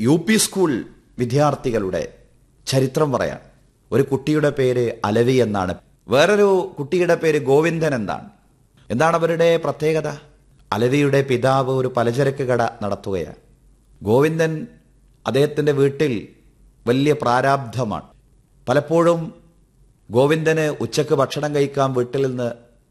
U P school വിദ്യാർത്ഥികളുടെ ചരിത്രം പറയാം ഒരു കുട്ടിയുടെ പേര് അലവി എന്നാണ് വേറൊരു കുട്ടിയുടെ പേര് ഗോവിന്ദൻ എന്നാണ് എന്താണ് അവരുടെ പ്രത്യേകത അലവിയുടെ പിതാവ് ഒരു പലചരക്ക് കട നടത്തുകയാണ് ഗോവിന്ദൻ അദ്ദേഹത്തിൻ്റെ വീട്ടിൽ വലിയ പ്രാരാബ്ധമാണ് പലപ്പോഴും ഗോവിന്ദന് ഉച്ചക്ക് ഭക്ഷണം കഴിക്കാൻ വീട്ടിൽ നിന്ന്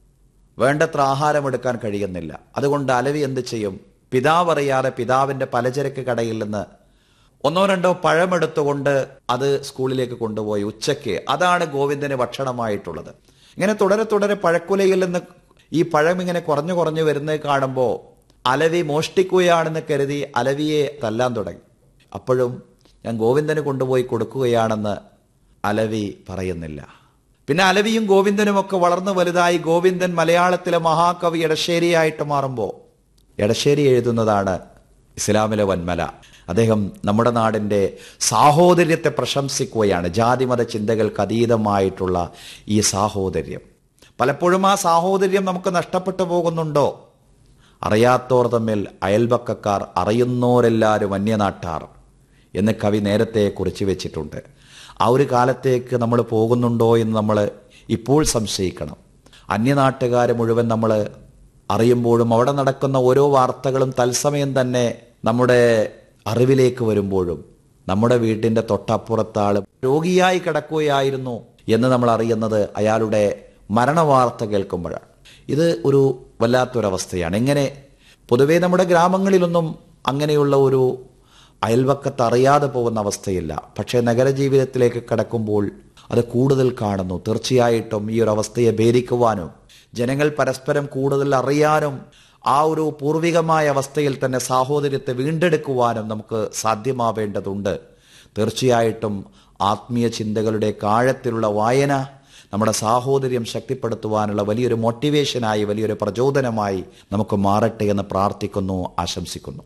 വേണ്ടത്ര ആഹാരം എടുക്കാൻ കഴിയുന്നില്ല അതുകൊണ്ട് അലവി എന്ത് ചെയ്യും പിതാവ് അറിയാതെ പിതാവിന്റെ പലചരക്ക് കടയിൽ നിന്ന് ഒന്നോ രണ്ടോ പഴമെടുത്തുകൊണ്ട് അത് സ്കൂളിലേക്ക് കൊണ്ടുപോയി ഉച്ചയ്ക്ക് അതാണ് ഗോവിന്ദന് ഭക്ഷണമായിട്ടുള്ളത് ഇങ്ങനെ തുടരെ തുടരെ പഴക്കുലയിൽ നിന്ന് ഈ പഴം ഇങ്ങനെ കുറഞ്ഞു കുറഞ്ഞു വരുന്നത് കാണുമ്പോൾ അലവി മോഷ്ടിക്കുകയാണെന്ന് കരുതി അലവിയെ തല്ലാൻ തുടങ്ങി അപ്പോഴും ഞാൻ ഗോവിന്ദന് കൊണ്ടുപോയി കൊടുക്കുകയാണെന്ന് അലവി പറയുന്നില്ല പിന്നെ അലവിയും ഗോവിന്ദനും ഒക്കെ വളർന്നു വലുതായി ഗോവിന്ദൻ മലയാളത്തിലെ മഹാകവി എടശ്ശേരിയായിട്ട് മാറുമ്പോൾ എടശ്ശേരി എഴുതുന്നതാണ് ഇസ്ലാമിലെ വന്മല അദ്ദേഹം നമ്മുടെ നാടിൻ്റെ സാഹോദര്യത്തെ പ്രശംസിക്കുകയാണ് ജാതിമത ചിന്തകൾക്ക് അതീതമായിട്ടുള്ള ഈ സാഹോദര്യം പലപ്പോഴും ആ സാഹോദര്യം നമുക്ക് നഷ്ടപ്പെട്ടു പോകുന്നുണ്ടോ അറിയാത്തോർ തമ്മിൽ അയൽപക്കക്കാർ അറിയുന്നോരെല്ലാവരും അന്യനാട്ടാർ എന്ന് കവി നേരത്തെ കുറിച്ച് വെച്ചിട്ടുണ്ട് ആ ഒരു കാലത്തേക്ക് നമ്മൾ പോകുന്നുണ്ടോ എന്ന് നമ്മൾ ഇപ്പോൾ സംശയിക്കണം അന്യനാട്ടുകാർ മുഴുവൻ നമ്മൾ അറിയുമ്പോഴും അവിടെ നടക്കുന്ന ഓരോ വാർത്തകളും തത്സമയം തന്നെ നമ്മുടെ അറിവിലേക്ക് വരുമ്പോഴും നമ്മുടെ വീട്ടിൻ്റെ തൊട്ടപ്പുറത്താൾ രോഗിയായി കിടക്കുകയായിരുന്നു എന്ന് നമ്മൾ അറിയുന്നത് അയാളുടെ മരണവാർത്ത കേൾക്കുമ്പോഴാണ് ഇത് ഒരു വല്ലാത്തൊരവസ്ഥയാണ് എങ്ങനെ പൊതുവേ നമ്മുടെ ഗ്രാമങ്ങളിലൊന്നും അങ്ങനെയുള്ള ഒരു അയൽവക്കത്ത് അറിയാതെ പോകുന്ന അവസ്ഥയില്ല പക്ഷേ നഗരജീവിതത്തിലേക്ക് കടക്കുമ്പോൾ അത് കൂടുതൽ കാണുന്നു തീർച്ചയായിട്ടും ഈ ഒരു അവസ്ഥയെ ഭേദിക്കുവാനും ജനങ്ങൾ പരസ്പരം കൂടുതൽ അറിയാനും ആ ഒരു പൂർവികമായ അവസ്ഥയിൽ തന്നെ സാഹോദര്യത്തെ വീണ്ടെടുക്കുവാനും നമുക്ക് സാധ്യമാവേണ്ടതുണ്ട് തീർച്ചയായിട്ടും ആത്മീയ ചിന്തകളുടെ കാഴത്തിലുള്ള വായന നമ്മുടെ സാഹോദര്യം ശക്തിപ്പെടുത്തുവാനുള്ള വലിയൊരു മോട്ടിവേഷനായി വലിയൊരു പ്രചോദനമായി നമുക്ക് മാറട്ടെ എന്ന് പ്രാർത്ഥിക്കുന്നു ആശംസിക്കുന്നു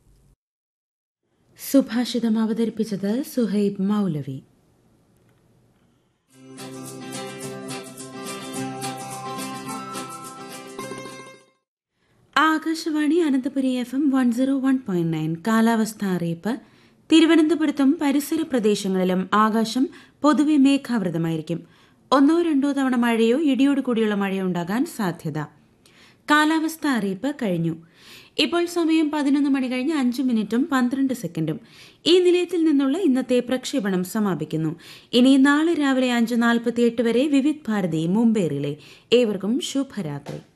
സുഭാഷിതം അവതരിപ്പിച്ചത് Suhaib Maulavi Akashvani Ananthapuri F M one zero one point nine കാലാവസ്ഥ അറിയിപ്പ് തിരുവനന്തപുരത്തും പരിസര പ്രദേശങ്ങളിലും ആകാശം പൊതുവെ മേഘാവൃതമായിരിക്കും ഒന്നോ രണ്ടോ തവണ മഴയോ ഇടിയോട് കൂടിയുള്ള മഴയോ ഉണ്ടാകാൻ സാധ്യത കാലാവസ്ഥ അറിയിപ്പ് കഴിഞ്ഞു ഇപ്പോൾ സമയം പതിനൊന്ന് മണി കഴിഞ്ഞ് അഞ്ച് മിനിറ്റും പന്ത്രണ്ട് സെക്കൻഡും ഈ നിലയത്തിൽ നിന്നുള്ള ഇന്നത്തെ പ്രക്ഷേപണം സമാപിക്കുന്നു ഇനി നാളെ രാവിലെ അഞ്ച് നാൽപ്പത്തിയെട്ട് വരെ വിവിധ് ഭാരതി മുംബൈ റിലേ ഏവർക്കും ശുഭരാത്രി